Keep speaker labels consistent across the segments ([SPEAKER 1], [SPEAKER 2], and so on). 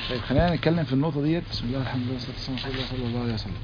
[SPEAKER 1] طيب خلينا نتكلم في النقطة ديت بسم الله الحمد لله والصلاة والسلام على رسول الله صلى الله عليه وسلم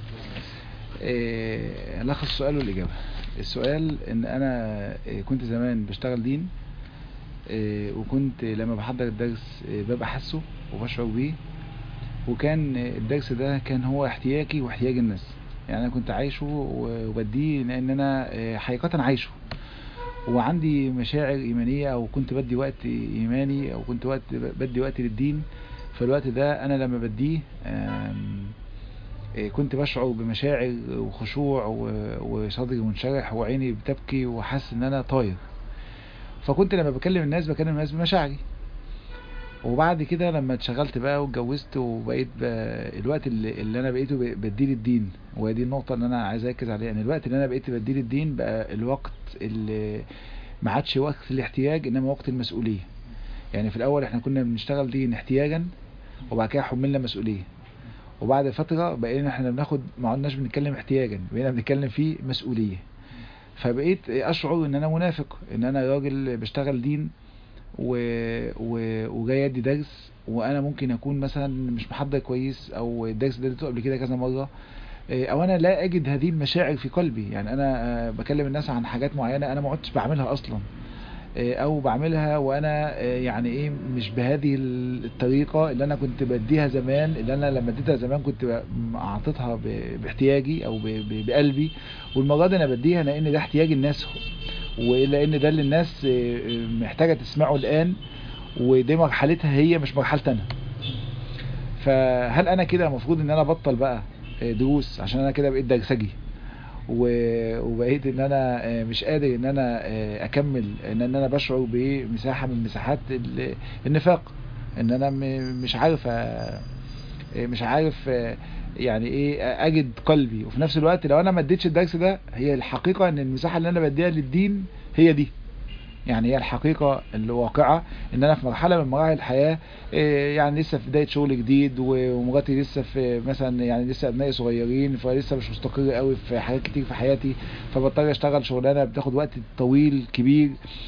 [SPEAKER 1] إيه، ألخص السؤال والإجابة السؤال إن أنا إيه، كنت زمان بشتغل دين إيه، وكنت لما بحضر الدرس إيه، ببقى حاسه وبشعر بيه وكان الدرس ده كان هو احتياجي واحتياج الناس يعني أنا كنت عايشه وبديه لأن أنا إيه، حقيقة عايشه وعندي مشاعر إيمانية أو كنت بدي وقت إيماني أو كنت وقت بدي وقت للدين فالوقت ده أنا لما بديه آم، إيه، كنت بشعر بمشاعر وخشوع و- وصدري منشرح وعيني بتبكي وحاسس ان انا طاير فكنت لما بكلم الناس بكلم الناس بمشاعري وبعد كده لما اتشغلت بقى واتجوزت وبقيت بقى الوقت اللي, اللي انا بقيته ب- بديه للدين وهي دي النقطة اللي انا عايز اركز عليها ان الوقت اللي انا بقيت بديه للدين بقى الوقت اللي ما عادش وقت الاحتياج انما وقت المسؤولية يعني في الاول احنا كنا بنشتغل دين احتياجا وبعد كده حملنا مسؤولية وبعد فترة بقينا احنا بناخد ما عدناش بنتكلم احتياجا بقينا بنتكلم فيه مسؤولية فبقيت اشعر ان انا منافق ان انا راجل بشتغل دين و... و... وجاي ادي درس وانا ممكن اكون مثلا مش محضر كويس او الدرس ده اديته قبل كده كذا مرة إيه، او انا لا اجد هذه المشاعر في قلبي يعني انا آه، بكلم الناس عن حاجات معينة انا ما عدتش بعملها اصلا إيه، او بعملها وانا إيه، يعني ايه مش بهذه الطريقة اللي انا كنت بديها زمان اللي انا لما اديتها زمان كنت ب- اعطيتها ب- باحتياجي او ب- ب- بقلبي والمرة دي انا بديها لان ده احتياج الناس ولان ده اللي الناس إيه، محتاجة تسمعه الان ودي مرحلتها هي مش مرحلتي انا فهل انا كده المفروض ان انا ابطل بقى إيه، دروس عشان انا كده بقيت درسجي و- وبقيت ان انا آه، مش قادر ان انا آه، اكمل ان انا بشعر بمساحة من مساحات ال- النفاق ان انا م- مش عارف آه، مش عارف آه، يعني ايه آه، اجد قلبي وفي نفس الوقت لو انا ما اديتش الدرس ده هي الحقيقة ان المساحة اللي انا بديها للدين هي دي يعني هي الحقيقة الواقعة ان انا في مرحلة من مراحل الحياة إيه، يعني لسه في بداية شغل جديد و- ومراتي لسه في مثلا يعني لسه ابنائي صغيرين فلسه مش مستقر قوي في حاجات كتير في حياتي فبضطر اشتغل شغلانة بتاخد وقت طويل كبير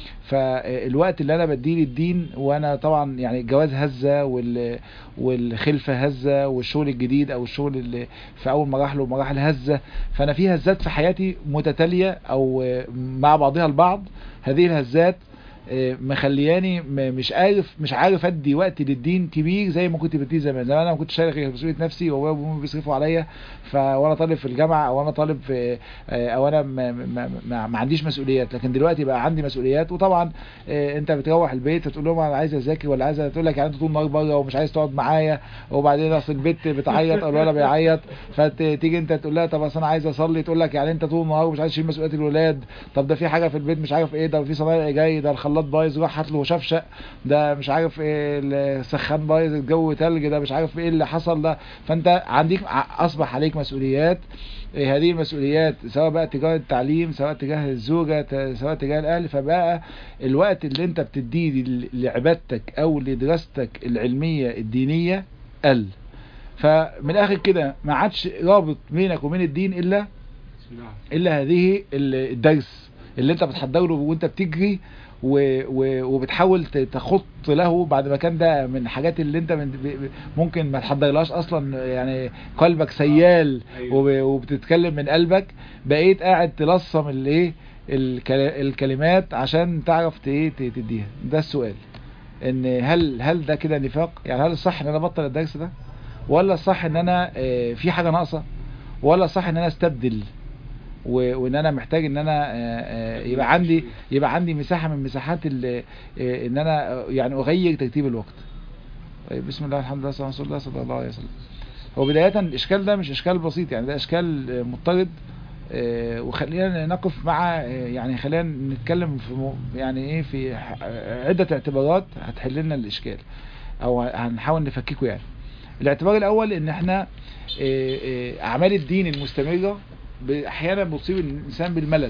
[SPEAKER 1] فالوقت اللي انا بديه للدين وانا طبعا يعني الجواز هزة وال والخلفة هزة والشغل الجديد او الشغل اللي في اول مراحله ومراحل هزة فانا في هزات في حياتي متتالية او مع بعضها البعض هذه الهزات آه، مخلياني م- مش عارف مش عارف ادي وقت للدين كبير زي ما كنت بديه زمان زمان انا ما كنتش شايل غير مسؤوليه نفسي وابويا وامي بيصرفوا عليا ف وانا طالب في الجامعه او انا طالب في آه، او انا ما, ما, ما, ما عنديش مسؤوليات لكن دلوقتي بقى عندي مسؤوليات وطبعا آه، انت بتروح البيت فتقول لهم انا عايز اذاكر ولا عايز تقول لك يعني انت طول النهار بره ومش عايز تقعد معايا وبعدين اصل البيت بتعيط او الولد بيعيط فتيجي انت تقول لها طب اصل انا عايز اصلي تقول لك يعني انت طول النهار مش عايز تشيل مسؤوليات الولاد طب ده في حاجه في البيت مش عارف ايه ده في صنايعي جاي ده الخلاط بايظ روح هات له شفشق ده مش عارف ايه السخان بايظ الجو تلج ده مش عارف ايه اللي حصل ده فانت عندك ع- اصبح عليك مسؤوليات إيه هذه المسؤوليات سواء بقى تجاه التعليم سواء تجاه الزوجة ت- سواء تجاه الاهل فبقى الوقت اللي انت بتديه لل- لعبادتك او لدراستك العلمية الدينية قل فمن الاخر كده ما عادش رابط بينك وبين الدين الا الا هذه ال- الدرس اللي انت بتحضر له وانت بتجري و و وبتحاول ت- تخط له بعد ما كان ده من الحاجات اللي انت من ب- ب- ممكن ما تحضرلهاش اصلا يعني قلبك سيال وب- وبتتكلم من قلبك بقيت قاعد تلصم الايه الكلا- الكلمات عشان تعرف ت- ايه ت- تديها ده السؤال ان هل هل ده كده نفاق يعني هل الصح ان انا ابطل الدرس ده ولا الصح ان انا آه، في حاجة ناقصة ولا الصح ان انا استبدل و- وان انا محتاج ان انا آه، آه، يبقى عندي يبقى عندي مساحة من مساحات ال- آه، ان انا آه، يعني اغير ترتيب الوقت طيب، بسم الله الحمد لله والصلاة على رسول الله صلى الله عليه وسلم هو بداية الاشكال ده مش اشكال بسيط يعني ده اشكال آه، مضطرد آه، وخلينا نقف مع آه، يعني خلينا نتكلم في مو- يعني ايه في ح- آه، عدة اعتبارات هتحل لنا الاشكال او هنحاول نفككه يعني الاعتبار الاول ان احنا آه، آه، اعمال الدين المستمرة ب- احيانا بتصيب الانسان بالملل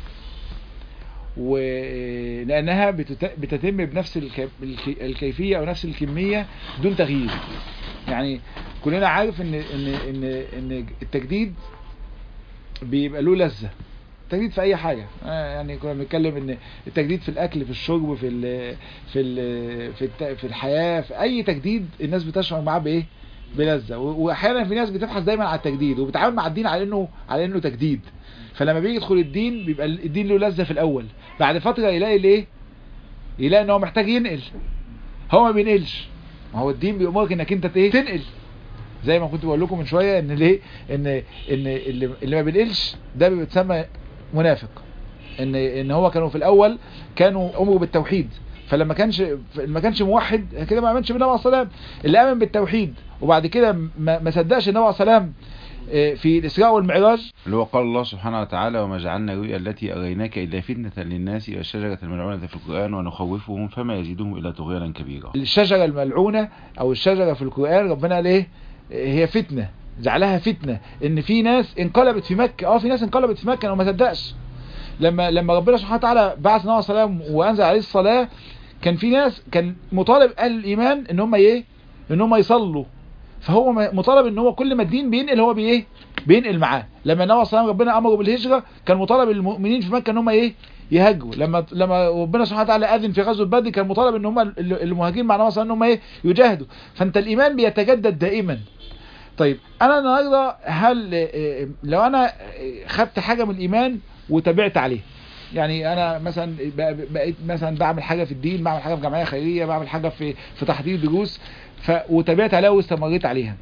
[SPEAKER 1] ولانها بتت- بتتم بنفس الك- الك- الكيفية او نفس الكمية دون تغيير يعني كلنا عارف ان ان ان ان التجديد بيبقى له لذة التجديد في اي حاجه آه يعني كنا بنتكلم ان التجديد في الاكل في الشرب في ال في ال في, الت- في الحياه في اي تجديد الناس بتشعر معاه بايه بلذه و- واحيانا في ناس بتبحث دايما على التجديد وبتتعامل مع الدين على انه على انه تجديد فلما بيجي يدخل الدين بيبقى الدين له لذه في الاول بعد فتره يلاقي الايه يلاقي ان هو محتاج ينقل هو ما بينقلش ما هو الدين بيأمرك انك انت ايه تنقل زي ما كنت بقول لكم من شويه ان ليه ان ان اللي, اللي ما بينقلش ده بيتسمى منافق ان ان هو كانوا في الاول كانوا امروا بالتوحيد فلما كانش ما كانش موحد كده ما امنش بالنبي عليه الصلاه والسلام اللي امن بالتوحيد وبعد كده ما ما صدقش النبي عليه الصلاه والسلام آه، في الاسراء والمعراج
[SPEAKER 2] اللي هو قال الله سبحانه وتعالى وما جعلنا الرؤيا التي أريناك إلا فتنة للناس والشجرة الملعونة في القرآن ونخوفهم فما يزيدهم إلا طغيانا كبيرا
[SPEAKER 1] الشجرة الملعونة او الشجرة في القرآن ربنا قال ايه هي فتنة جعلها فتنة ان في ناس انقلبت في مكة اه في ناس انقلبت في مكة وما صدقش لما لما ربنا سبحانه وتعالى بعث النبي صلى الله عليه وسلم وانزل عليه الصلاة كان في ناس كان مطالب اهل الايمان ان هم ايه ان هم يصلوا فهو م- مطالب ان هو كل ما الدين بينقل هو بايه بينقل معاه لما النبي صلى الله عليه وسلم ربنا امره بالهجرة كان مطالب المؤمنين في مكة ان هم ايه يهاجروا لما لما ربنا سبحانه وتعالى اذن في غزوه بدر كان مطالب ان هم ال- المهاجرين مع النبي صلى الله عليه وسلم ان هم ايه يجاهدوا فانت الايمان بيتجدد دائما طيب انا النهارده هل آه، لو انا آه، خدت حاجه من الايمان وتابعت عليه يعني انا مثلا بق- بقيت مثلا بعمل حاجه في الدين بعمل حاجه في جمعيه خيريه بعمل حاجه في في تحضير دروس ف وتابعت عليها واستمريت عليها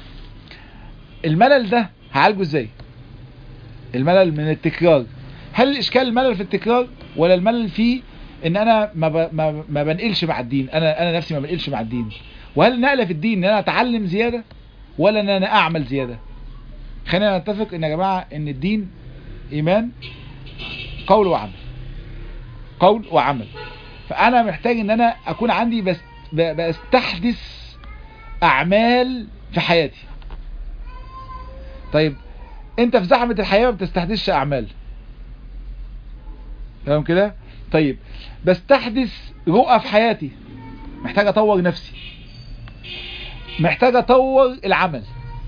[SPEAKER 1] الملل ده هعالجه ازاي الملل من التكرار هل الاشكال الملل في التكرار ولا الملل في ان انا ما, ب... ما... ما بنقلش مع الدين انا انا نفسي ما بنقلش مع الدين وهل النقله في الدين ان انا اتعلم زياده ولا ان انا اعمل زياده خلينا نتفق ان يا جماعه ان الدين ايمان قول وعمل قول وعمل فانا محتاج ان انا اكون عندي بس ب- بستحدث اعمال في حياتي طيب انت في زحمه الحياه ما بتستحدثش اعمال تمام كده طيب بستحدث رؤى في حياتي محتاج اطور نفسي محتاج اطور العمل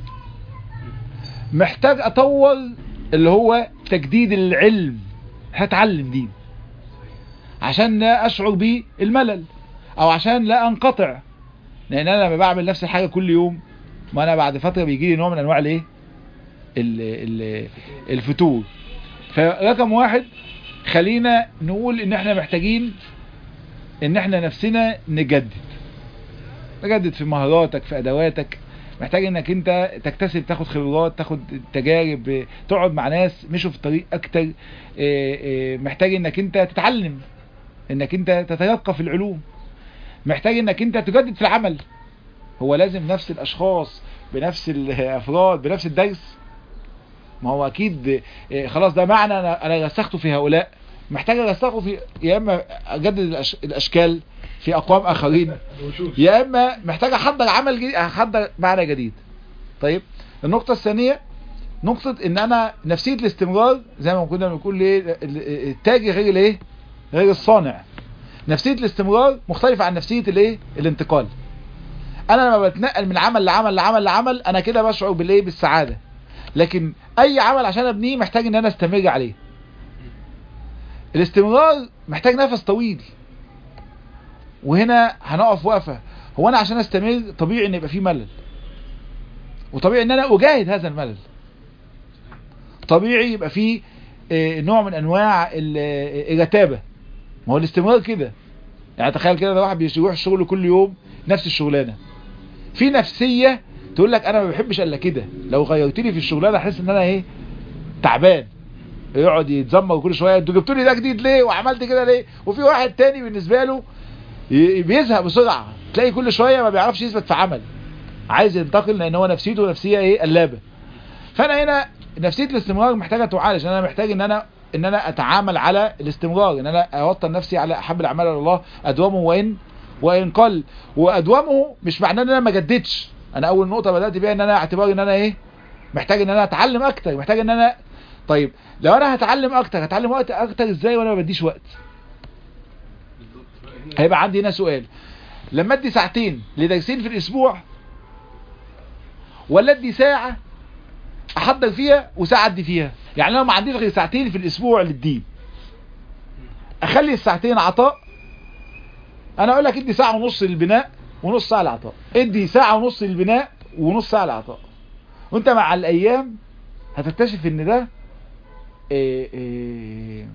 [SPEAKER 1] محتاج اطور اللي هو تجديد العلم هتعلم دين عشان لا اشعر بالملل او عشان لا انقطع لان انا لما بعمل نفس الحاجه كل يوم ما انا بعد فتره بيجي لي نوع من انواع الايه ال- ال- الفتور فرقم واحد خلينا نقول ان احنا محتاجين ان احنا نفسنا نجدد نجدد في مهاراتك في ادواتك محتاج انك انت تكتسب تاخد خبرات تاخد تجارب تقعد مع ناس مشوا في الطريق اكتر إيه إيه محتاج انك انت تتعلم انك انت تتيقى في العلوم محتاج انك انت تجدد في العمل هو لازم نفس الاشخاص بنفس الافراد بنفس الدرس ما هو اكيد إيه، خلاص ده معنى انا انا رسخته في هؤلاء محتاج ارسخه في يا اما اجدد الأش- الاشكال في اقوام اخرين يا اما محتاج احضر عمل جديد احضر معنى جديد طيب النقطة الثانية نقطة ان انا نفسية الاستمرار زي ما كنا بنقول ايه ال- ال- التاجر غير الايه غير الصانع نفسية الاستمرار مختلفة عن نفسية الايه الانتقال انا لما بتنقل من عمل لعمل لعمل لعمل انا كده بشعر بالايه بالسعادة لكن اي عمل عشان ابنيه محتاج ان انا استمر عليه الاستمرار محتاج نفس طويل وهنا هنقف وقفة هو انا عشان استمر طبيعي ان يبقى فيه ملل وطبيعي ان انا اجاهد هذا الملل طبيعي يبقى فيه آه، نوع من انواع ال- آه، الرتابة ما هو الاستمرار كده يعني تخيل كده لو واحد بيروح الشغل كل يوم نفس الشغلانة في نفسية تقول لك انا ما بحبش الا كده لو غيرتني في الشغلانة احس ان انا ايه تعبان يقعد يتذمر كل شويه انتوا جبتوا لي ده جديد ليه وعملت كده ليه وفي واحد تاني بالنسبه له ي- بيزهق بسرعه تلاقي كل شويه ما بيعرفش يثبت في عمل عايز ينتقل لان هو نفسيته نفسيه ايه قلابه فانا هنا نفسيه الاستمرار محتاجه تعالج انا محتاج ان انا ان انا اتعامل على الاستمرار ان انا اوطن نفسي على احب الاعمال الى الله ادومه وان وان قل وادومه مش معناه ان انا ما جددش انا اول نقطه بدات بيها ان انا اعتبار ان انا ايه محتاج ان انا اتعلم اكتر محتاج ان انا طيب لو انا هتعلم اكتر هتعلم وقت اكتر ازاي وانا ما بديش وقت هيبقى عندي هنا سؤال لما ادي ساعتين لدرسين في الاسبوع ولا ادي ساعة احضر فيها وساعة ادي فيها يعني انا ما عنديش غير ساعتين في الاسبوع للدين اخلي الساعتين عطاء انا اقول لك ادي ساعة ونص للبناء ونص ساعة للعطاء ادي ساعة ونص للبناء ونص ساعة للعطاء وانت مع الايام هتكتشف ان ده إيه إيه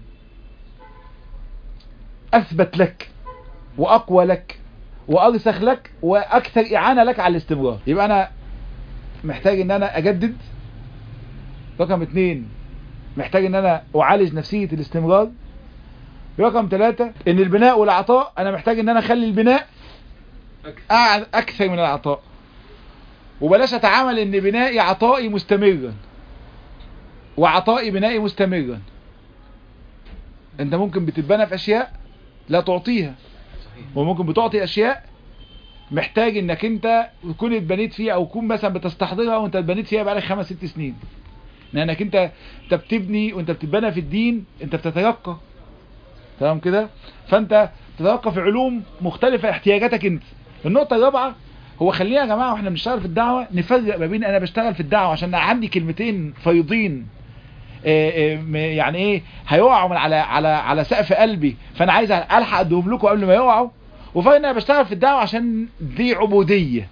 [SPEAKER 1] اثبت لك واقوى لك وارسخ لك واكثر اعانة لك على الاستمرار يبقى انا محتاج ان انا اجدد رقم اتنين محتاج ان انا اعالج نفسية الاستمرار رقم ثلاثة ان البناء والعطاء انا محتاج ان انا اخلي البناء أع- اكثر من العطاء وبلاش اتعامل ان بنائي عطائي مستمرا وعطائي بنائي مستمرا انت ممكن بتتبنى في اشياء لا تعطيها وممكن بتعطي اشياء محتاج انك انت تكون اتبنيت فيها او تكون مثلا بتستحضرها وانت اتبنيت فيها بقالك خمس ست سنين لانك انت انت بتبني وانت بتتبنى في الدين انت بتتيقى تمام كده فانت تتوقع في علوم مختلفة احتياجاتك انت النقطة الرابعة هو خلينا يا جماعة واحنا بنشتغل في الدعوة نفرق ما بين انا بشتغل في الدعوة عشان عندي كلمتين فيضين آه، آه، م- يعني ايه هيقعوا من على على على سقف قلبي فانا عايز الحق ادهم لكم قبل ما يقعوا وفرق ان انا بشتغل في الدعوة عشان دي عبودية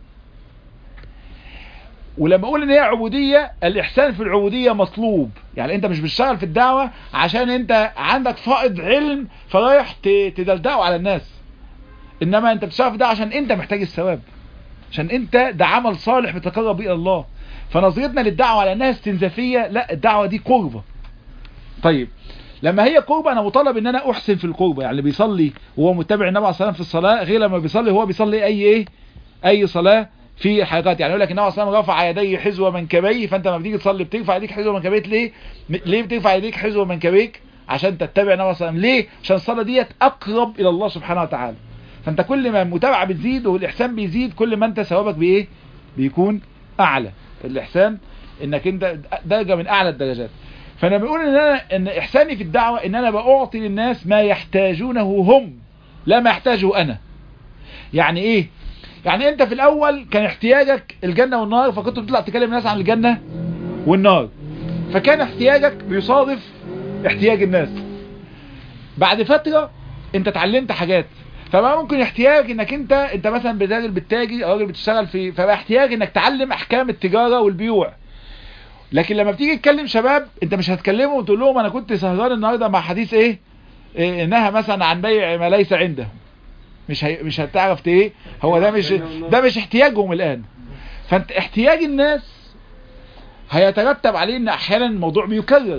[SPEAKER 1] ولما اقول ان هي عبودية الاحسان في العبودية مطلوب يعني انت مش بتشتغل في الدعوة عشان انت عندك فائض علم فرايح ت- تدلدقه على الناس انما انت بتشتغل في الدعوة عشان انت محتاج الثواب عشان انت ده عمل صالح بتقرب الى الله فنظرتنا للدعوة على انها استنزافية لا الدعوة دي قربة طيب لما هي قربة انا مطالب ان انا احسن في القربة يعني اللي بيصلي وهو متبع النبي عليه الصلاة والسلام في الصلاة غير لما بيصلي هو بيصلي اي ايه اي صلاة في الحركات يعني يقول لك النبي عليه الصلاة والسلام رفع يديه حذو منكبيه فانت لما بتيجي تصلي بترفع يديك حذو منكبيك ليه م- ليه بترفع يديك حذو منكبيك عشان تتبع النبي عليه الصلاة والسلام ليه عشان الصلاة ديت اقرب الى الله سبحانه وتعالى فانت كل ما المتابعة بتزيد والاحسان بيزيد كل ما انت ثوابك بايه بيكون اعلى الاحسان انك انت درجة من اعلى الدرجات فانا بقول ان انا ان احساني في الدعوة ان انا باعطي للناس ما يحتاجونه هم لا ما يحتاجه انا يعني ايه يعني انت في الاول كان احتياجك الجنة والنار فكنت بتطلع تكلم الناس عن الجنة والنار فكان احتياجك بيصادف احتياج الناس بعد فترة انت اتعلمت حاجات فبقى ممكن احتياج انك انت انت مثلا بتاجر بالتاجر او راجل بتشتغل في فبقى احتياج انك تعلم احكام التجارة والبيوع لكن لما بتيجي تكلم شباب انت مش هتكلمهم وتقول لهم انا كنت سهران النهارده مع حديث ايه, إيه انها مثلا عن بيع ما ليس عنده مش هي مش هتعرف ت- ايه هو ده مش ده مش احتياجهم الان فانت احتياج الناس هيترتب عليه ان احيانا الموضوع بيكرر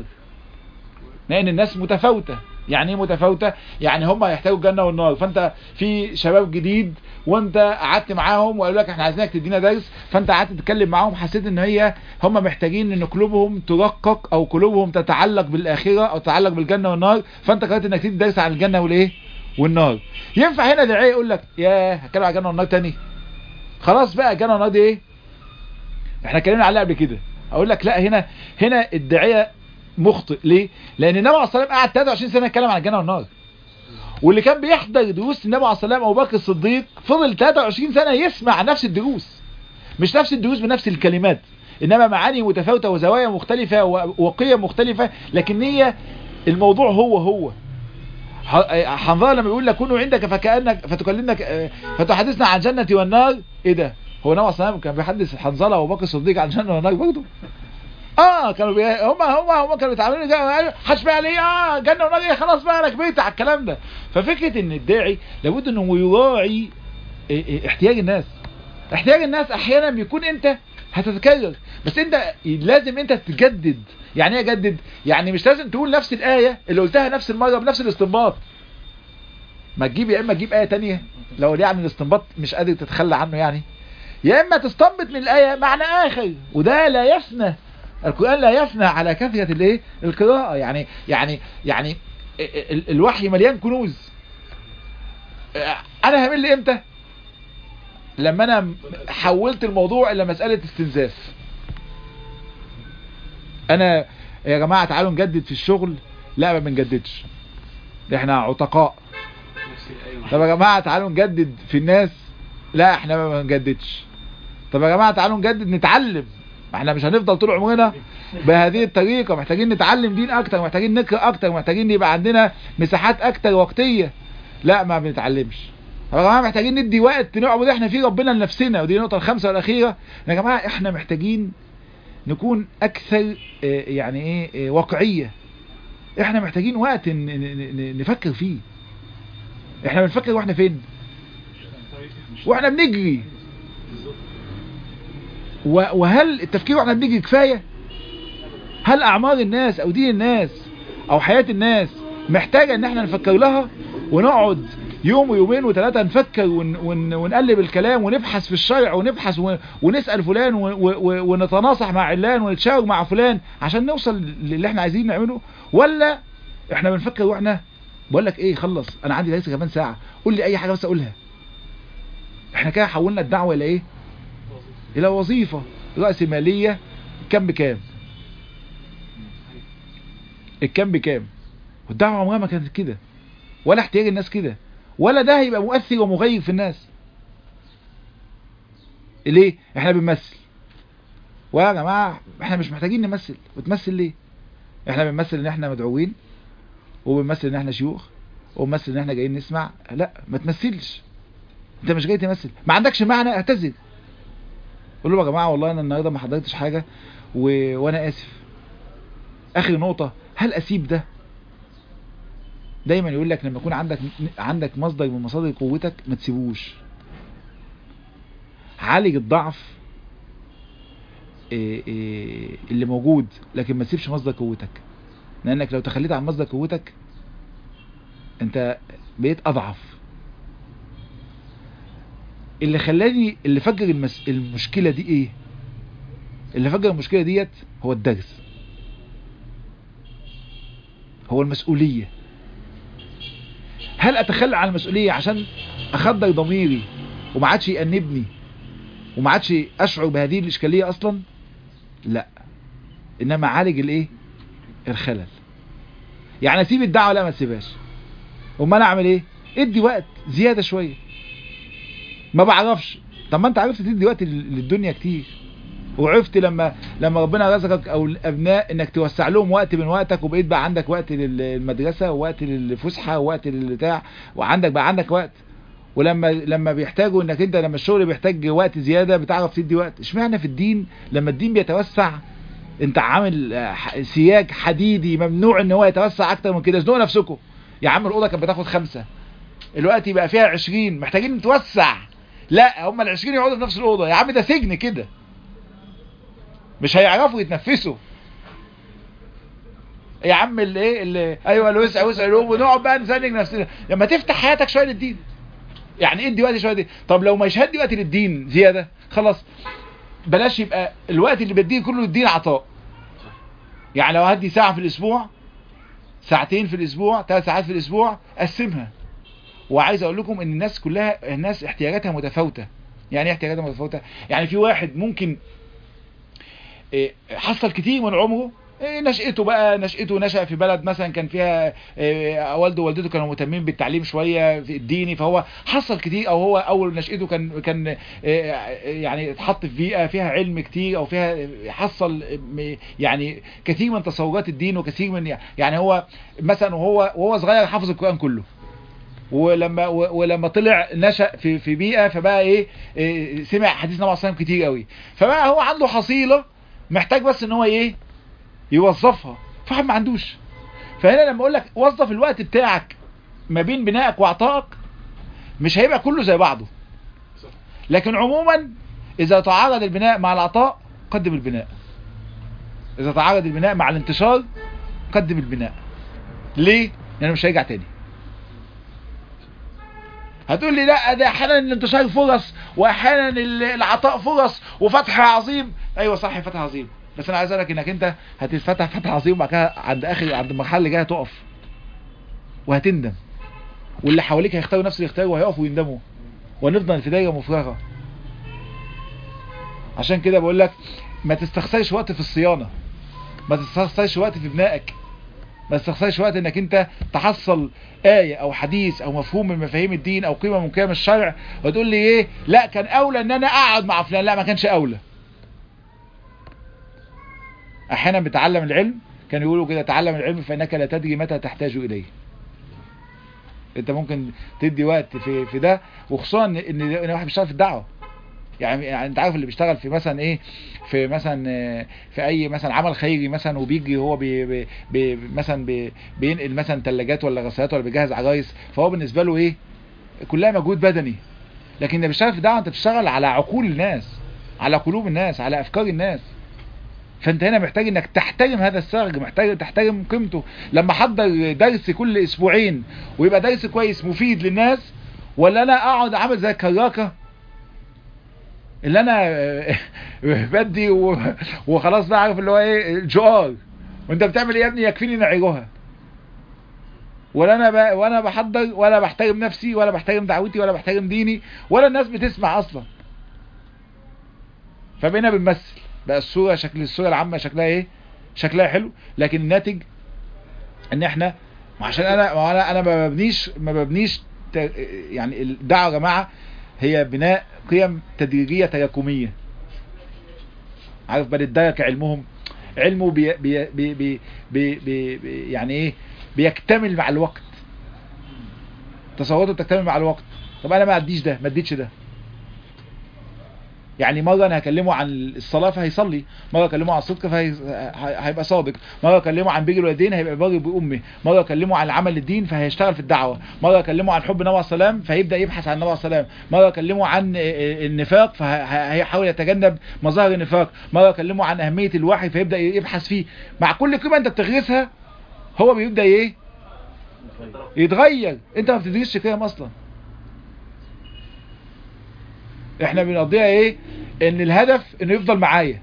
[SPEAKER 1] لان الناس متفاوته يعني ايه متفاوته يعني هم هيحتاجوا الجنه والنار فانت في شباب جديد وانت قعدت معاهم وقالوا لك احنا عايزينك تدينا درس فانت قعدت تتكلم معاهم حسيت ان هي هم محتاجين ان قلوبهم ترقق او قلوبهم تتعلق بالاخره او تتعلق بالجنه والنار فانت قررت انك تدي درس عن الجنه والايه والنار ينفع هنا داعيه يقول لك يا هتكلم عن الجنه والنار تاني خلاص بقى الجنه والنار دي ايه احنا اتكلمنا عليها قبل كده اقول لك لا هنا هنا الداعيه مخطئ ليه لان النبي عليه الصلاه والسلام قعد 23 سنه يتكلم عن الجنه والنار واللي كان بيحضر دروس النبي عليه الصلاه والسلام ابو بكر الصديق فضل 23 سنه يسمع نفس الدروس مش نفس الدروس بنفس الكلمات انما معاني متفاوته وزوايا مختلفه و- وقيم مختلفه لكن هي الموضوع هو هو ح- حنظله لما بيقول لك كونوا عندك فكانك فتكلمنا ك- فتحدثنا عن جنه والنار ايه ده هو النبي عليه الصلاه والسلام كان بيحدث حنظله وابو بكر الصديق عن جنه والنار برضه اه كانوا بي... هم هم هم كانوا بيتعاملوا كده حش بقى ليه اه جنه ونار ايه خلاص بقى انا كبرت على الكلام ده ففكره ان الداعي لابد انه يراعي إيه إيه احتياج الناس احتياج الناس احيانا بيكون انت هتتكرر بس انت لازم انت تجدد يعني ايه اجدد يعني مش لازم تقول نفس الايه اللي قلتها نفس المره بنفس الاستنباط ما تجيب يا اما تجيب ايه تانية لو يعني الاستنباط مش قادر تتخلى عنه يعني يا اما تستنبط من الايه معنى اخر وده لا يفنى القرآن لا يفنى على كثرة الايه القراءة يعني يعني يعني ال- ال- الوحي مليان كنوز انا همل امتى لما انا حولت الموضوع الى مسألة استنزاف انا يا جماعة تعالوا نجدد في الشغل لا ما بنجددش احنا عتقاء طب يا جماعة تعالوا نجدد في الناس لا احنا ما بنجددش طب يا جماعة تعالوا نجدد نتعلم احنا مش هنفضل طول عمرنا بهذه الطريقة محتاجين نتعلم دين اكتر محتاجين نقرأ اكتر محتاجين يبقى عندنا مساحات اكتر وقتية لا ما بنتعلمش يا جماعة محتاجين ندي وقت نعبد احنا فيه ربنا لنفسنا ودي النقطة الخامسة والاخيرة يا جماعة احنا محتاجين نكون اكثر اه يعني ايه اه واقعية احنا محتاجين وقت نفكر فيه احنا بنفكر واحنا فين واحنا بنجري وهل التفكير واحنا بنجري كفاية هل اعمار الناس او دين الناس او حياة الناس محتاجة ان احنا نفكر لها ونقعد يوم ويومين وثلاثة نفكر ون ون ونقلب الكلام ونبحث في الشرع ونبحث ونسأل فلان ونتناصح مع علان ونتشاور مع فلان عشان نوصل للي احنا عايزين نعمله ولا احنا بنفكر واحنا بقول لك ايه خلص انا عندي لسه كمان ساعة قول لي اي حاجة بس اقولها احنا كده حولنا الدعوة الى ايه الى وظيفة رأس مالية كم بكام الكم بكام والدعوة عمرها ما كانت كده ولا احتياج الناس كده ولا ده هيبقى مؤثر ومغير في الناس ليه احنا بنمثل ويا جماعة احنا مش محتاجين نمثل وتمثل ليه احنا بنمثل ان احنا مدعوين وبنمثل ان احنا شيوخ وبنمثل ان احنا جايين نسمع لا ما تمثلش انت مش جاي تمثل ما عندكش معنى اعتذر قول له يا جماعة والله انا النهاردة ما حضرتش حاجة و... وانا اسف اخر نقطة هل اسيب ده دايما يقول لك لما يكون عندك عندك مصدر من مصادر قوتك ما تسيبوش عالج الضعف اللي موجود لكن ما تسيبش مصدر قوتك لانك لو تخليت عن مصدر قوتك انت بقيت اضعف اللي خلاني اللي فجر المس... المشكلة دي ايه اللي فجر المشكلة ديت هو الدرس هو المسؤولية هل اتخلى عن المسؤولية عشان اخدر ضميري وما عادش يأنبني وما عادش اشعر بهذه الاشكالية اصلا لا انما عالج الايه الخلل يعني اسيب الدعوة لا ما تسيبهاش امال اعمل ايه ادي وقت زيادة شوية ما بعرفش طب ما انت عرفت تدي وقت للدنيا كتير وعرفت لما لما ربنا رزقك او الابناء انك توسع لهم وقت من وقتك وبقيت بقى عندك وقت للمدرسة ووقت للفسحة ووقت للبتاع وعندك بقى عندك وقت ولما لما بيحتاجوا انك انت لما الشغل بيحتاج وقت زيادة بتعرف تدي وقت اشمعنى في الدين لما الدين بيتوسع انت عامل سياج حديدي ممنوع ان هو يتوسع اكتر من كده زنقوا نفسكم يا عم الاوضه كانت بتاخد خمسة الوقت يبقى فيها عشرين محتاجين نتوسع لا هم العشرين يقعدوا في نفس الاوضه يا عم ده سجن كده مش هيعرفوا يتنفسوا يا عم اللي ايه اللي ايوه اللي وسع وسع اليوم ونقعد بقى نزنج نفسنا لما تفتح حياتك شويه للدين يعني ادي وقت شويه دي طب لو مش هدي وقت للدين زياده خلاص بلاش يبقى الوقت اللي بديه كله للدين عطاء يعني لو هدي ساعه في الاسبوع ساعتين في الاسبوع ثلاث ساعات في الاسبوع قسمها وعايز اقول لكم ان الناس كلها الناس احتياجاتها متفاوته يعني ايه احتياجاتها متفاوته يعني في واحد ممكن حصل كتير من عمره نشأته بقى نشأته نشأ في بلد مثلا كان فيها والده ووالدته كانوا مهتمين بالتعليم شوية في الديني فهو حصل كتير او هو اول نشأته كان كان يعني اتحط في بيئة فيها علم كتير او فيها حصل يعني كثير من تصورات الدين وكثير من يعني هو مثلا وهو وهو صغير حافظ القرآن كله ولما ولما طلع نشأ في في بيئة فبقى ايه, إيه سمع حديث النبي صلى الله كتير قوي فبقى هو عنده حصيلة محتاج بس ان هو ايه يوظفها فواحد ما عندوش فهنا لما اقول لك وظف الوقت بتاعك ما بين بنائك وعطائك مش هيبقى كله زي بعضه لكن عموما اذا تعارض البناء مع العطاء قدم البناء اذا تعارض البناء مع الانتشار قدم البناء ليه لانه مش هيرجع تاني هتقول لي لا ده احيانا الانتشار فرص واحيانا العطاء فرص وفتح عظيم ايوه صح فتح عظيم بس انا عايز اقول لك انك انت هتتفتح فتح عظيم وبعد كده عند اخر عند المرحله اللي جايه هتقف وهتندم واللي حواليك هيختاروا نفس اللي يختاروا وهيقفوا ويندموا ونفضل في دايره مفرغه عشان كده بقول لك ما تستخسرش وقت في الصيانه ما تستخسرش وقت في بنائك ما تستخسرش وقت انك انت تحصل آية او حديث او مفهوم من مفاهيم الدين او قيمة من قيم الشرع وتقول لي ايه لا كان اولى ان انا اقعد مع فلان لا ما كانش اولى احيانا بتعلم العلم كان يقولوا كده تعلم العلم فانك لا تدري متى تحتاج اليه انت ممكن تدي وقت في في ده وخصوصا ان ان واحد بيشتغل في الدعوه يعني, يعني انت عارف اللي بيشتغل في مثلا ايه في مثلا آه، في اي مثلا عمل خيري مثلا وبيجي هو بي بي بي مثلا بي بينقل مثلا ثلاجات ولا غسالات ولا بيجهز عرايس فهو بالنسبه له ايه كلها مجهود بدني لكن اللي بيشتغل في الدعوه انت بتشتغل على عقول الناس على قلوب الناس على افكار الناس فانت هنا محتاج انك تحترم هذا السرج محتاج تحترم قيمته لما احضر درس كل اسبوعين ويبقى درس كويس مفيد للناس ولا انا اقعد عامل زي الكراكه اللي انا بدي و- وخلاص بقى عارف اللي هو ايه الجوار وانت بتعمل ايه يا ابني يكفيني نعيرها ولا انا ب... ولا بحضر ولا بحترم نفسي ولا بحترم دعوتي ولا بحترم ديني ولا الناس بتسمع اصلا فبقينا بنمثل بقى الصورة شكل الصورة العامة شكلها ايه شكلها حلو لكن الناتج ان احنا ما عشان انا ما انا انا ما ببنيش ما ببنيش ت... يعني الدعوة يا جماعة هي بناء قيم تدريجية تراكمية عارف بل الدرك علمهم علمه بي بي بي بي بي بي بي يعني ايه بيكتمل مع الوقت تصوراته بتكتمل مع الوقت طب انا ما اديش ده ما اديتش ده يعني مرة انا هكلمه عن الصلاة فهيصلي مرة اكلمه عن الصدق فهيبقى صادق مرة اكلمه عن بر الوالدين هيبقى بر بأمه مرة اكلمه عن العمل للدين فهيشتغل في الدعوة مرة اكلمه عن حب النبي عليه السلام فهيبدأ يبحث عن النبي عليه السلام مرة اكلمه عن النفاق فهيحاول يتجنب مظاهر النفاق مرة اكلمه عن اهمية الوحي فيبدأ يبحث فيه مع كل قيمة انت بتغرسها هو بيبدأ ايه يتغير انت ما بتدرسش قيم اصلا احنا بنقضيها ايه ان الهدف انه يفضل معايا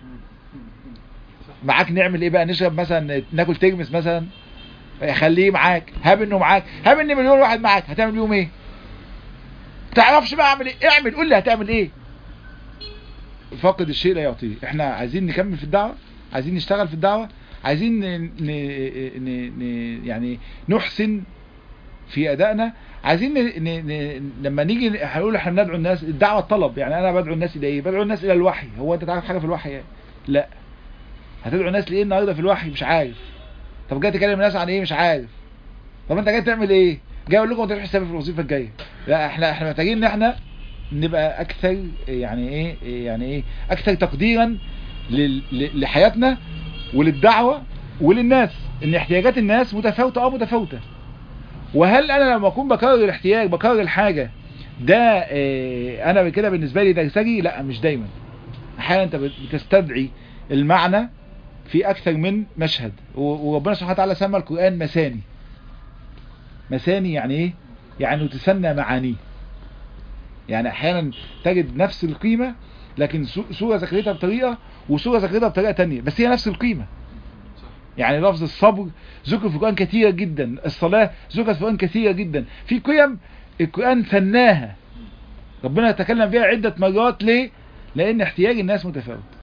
[SPEAKER 1] معاك نعمل ايه بقى نشرب مثلا ناكل تجمس مثلا خليه معاك هاب انه معاك هاب ان مليون واحد معاك هتعمل بيهم ايه تعرفش بقى اعمل ايه اعمل قول لي هتعمل ايه فاقد الشيء لا يعطيه احنا عايزين نكمل في الدعوة عايزين نشتغل في الدعوة عايزين ن... ن... ن... ن... يعني نحسن في ادائنا عايزين ن... ن... ن... لما نيجي هنقول احنا بندعو الناس الدعوه الطلب يعني انا بدعو الناس الى ايه بدعو الناس الى الوحي هو انت تعرف حاجه في الوحي يعني؟ لا هتدعو الناس لايه النهارده في الوحي مش عارف طب جاي تكلم الناس عن ايه مش عارف طب انت جاي تعمل ايه جاي اقول لكم ما تروحوا حسابي في الوظيفه الجايه لا احنا احنا محتاجين ان احنا نبقى اكثر يعني ايه يعني ايه اكثر تقديرا لل... لحياتنا وللدعوه وللناس ان احتياجات الناس متفاوته اه متفاوته وهل انا لما اكون بكرر الاحتياج بكرر الحاجة ده اه انا كده بالنسبة لي درسجي لا مش دايما احيانا انت بتستدعي المعنى في اكثر من مشهد وربنا سبحانه وتعالى سمى القرآن مساني مساني يعني ايه يعني تسنى معانيه يعني احيانا تجد نفس القيمة لكن سورة ذكرتها بطريقة وسورة ذكرتها بطريقة تانية بس هي نفس القيمة يعني لفظ الصبر ذكر في القرآن كثيرا جدا الصلاة ذكر في القرآن كثيرا جدا في قيم القرآن ثناها ربنا يتكلم فيها عدة مرات ليه لأن احتياج الناس متفاوت